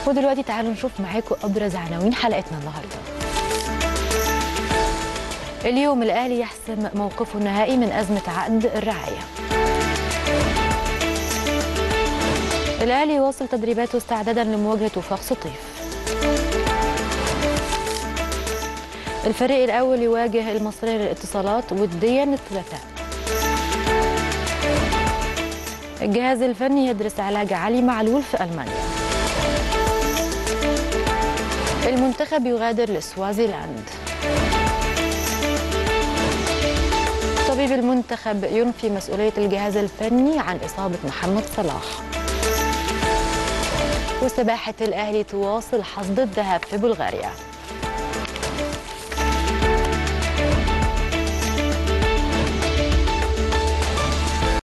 ودلوقتي تعالوا نشوف معاكم ابرز عناوين حلقتنا النهارده اليوم الاهلي يحسم موقفه النهائي من ازمه عقد الرعايه الاهلي يواصل تدريباته استعدادا لمواجهه وفاق سطيف الفريق الاول يواجه المصريه للاتصالات وديا الثلاثاء الجهاز الفني يدرس علاج علي معلول في المانيا المنتخب يغادر لسوازيلاند طبيب المنتخب ينفي مسؤولية الجهاز الفني عن إصابة محمد صلاح وسباحة الأهلي تواصل حصد الذهب في بلغاريا